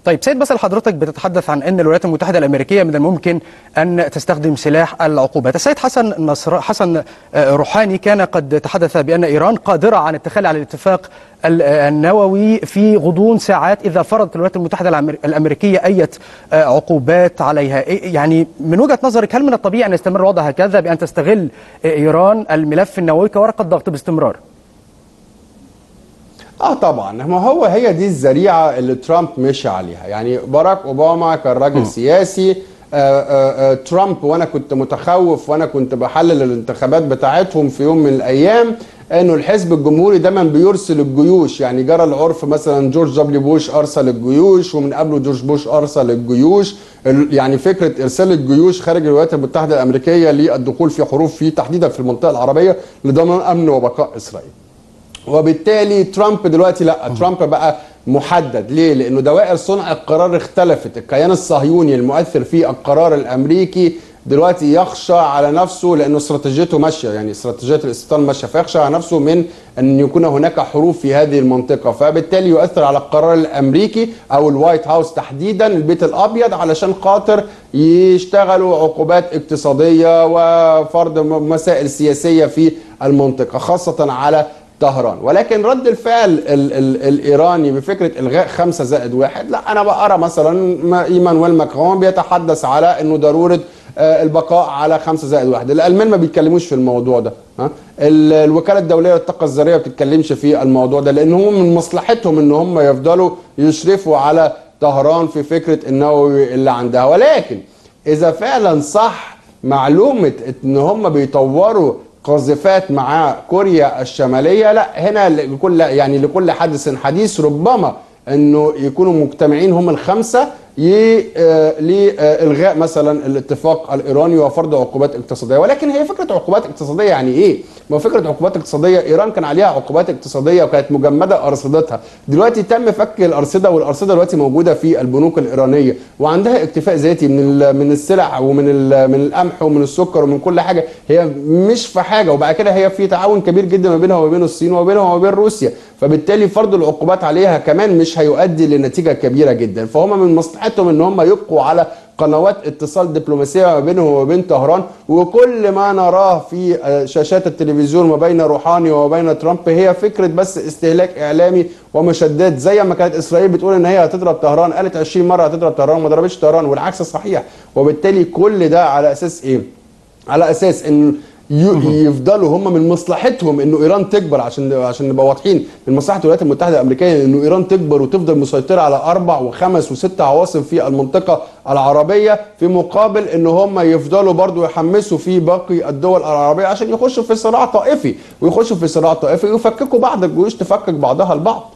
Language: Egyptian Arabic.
طيب سيد بس حضرتك بتتحدث عن ان الولايات المتحده الامريكيه من الممكن ان تستخدم سلاح العقوبات السيد حسن نصر حسن روحاني كان قد تحدث بان ايران قادره على التخلي عن الاتفاق النووي في غضون ساعات اذا فرضت الولايات المتحده الامريكيه اي عقوبات عليها يعني من وجهه نظرك هل من الطبيعي ان يستمر الوضع هكذا بان تستغل ايران الملف النووي كورقه ضغط باستمرار اه طبعا ما هو هي دي الذريعه اللي ترامب مشي عليها يعني باراك اوباما كان راجل م. سياسي آآ آآ ترامب وانا كنت متخوف وانا كنت بحلل الانتخابات بتاعتهم في يوم من الايام انه الحزب الجمهوري دايما بيرسل الجيوش يعني جرى العرف مثلا جورج دبليو بوش ارسل الجيوش ومن قبله جورج بوش ارسل الجيوش يعني فكره ارسال الجيوش خارج الولايات المتحده الامريكيه للدخول في حروب في تحديدا في المنطقه العربيه لضمان امن وبقاء اسرائيل وبالتالي ترامب دلوقتي لا ترامب بقى محدد ليه لانه دوائر صنع القرار اختلفت الكيان الصهيوني المؤثر في القرار الامريكي دلوقتي يخشى على نفسه لانه استراتيجيته ماشيه يعني استراتيجيه الاستيطان ماشيه فيخشى على نفسه من ان يكون هناك حروب في هذه المنطقه فبالتالي يؤثر على القرار الامريكي او الوايت هاوس تحديدا البيت الابيض علشان خاطر يشتغلوا عقوبات اقتصاديه وفرض مسائل سياسيه في المنطقه خاصه على طهران ولكن رد الفعل ال ال الايراني بفكره الغاء خمسة زائد واحد لا انا بقرا مثلا ايمانويل ماكرون بيتحدث على انه ضروره البقاء على خمسة زائد واحد الالمان ما بيتكلموش في الموضوع ده ها الوكاله الدوليه للطاقه الذريه ما بتتكلمش في الموضوع ده لان هم من مصلحتهم ان هم يفضلوا يشرفوا على طهران في فكره النووي اللي عندها ولكن اذا فعلا صح معلومه ان هم بيطوروا قاذفات مع كوريا الشماليه لا هنا لكل يعني لكل حدث حديث ربما انه يكونوا مجتمعين هم الخمسه لالغاء مثلا الاتفاق الايراني وفرض عقوبات اقتصاديه ولكن هي فكره عقوبات اقتصاديه يعني ايه ما فكره عقوبات اقتصاديه ايران كان عليها عقوبات اقتصاديه وكانت مجمده ارصدتها دلوقتي تم فك الارصده والارصده دلوقتي موجوده في البنوك الايرانيه وعندها اكتفاء ذاتي من من السلع ومن من القمح ومن السكر ومن كل حاجه هي مش في حاجه وبعد كده هي في تعاون كبير جدا ما بينها وما بين الصين وما بينها وما بين روسيا فبالتالي فرض العقوبات عليها كمان مش هيؤدي لنتيجه كبيره جدا فهم من مصلحتهم ان هم يبقوا على قنوات اتصال دبلوماسيه ما بينهم وما بين طهران وكل ما نراه في شاشات التلفزيون ما بين روحاني وما بين ترامب هي فكره بس استهلاك اعلامي ومشدات زي ما كانت اسرائيل بتقول ان هي هتضرب طهران قالت 20 مره هتضرب طهران وما ضربتش طهران والعكس صحيح وبالتالي كل ده على اساس ايه؟ على اساس ان يفضلوا هم من مصلحتهم انه ايران تكبر عشان عشان نبقى واضحين من مصلحه الولايات المتحده الامريكيه انه ايران تكبر وتفضل مسيطره على اربع وخمس وست عواصم في المنطقه العربيه في مقابل ان هم يفضلوا برضو يحمسوا في باقي الدول العربيه عشان يخشوا في صراع طائفي ويخشوا في صراع طائفي ويفككوا بعض الجيوش تفكك بعضها البعض